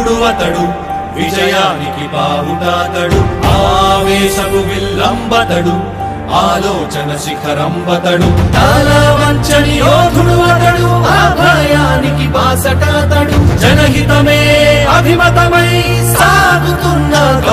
యోధుడు అతడు విజయానికి బావుటాతడు ఆవేశపు విల్లంబతడు ఆలోచన శిఖరంబతడు తల వంచని యోధుడు అతడు అభయానికి బాసటాతడు జనహితమే అభిమతమై సాగుతున్న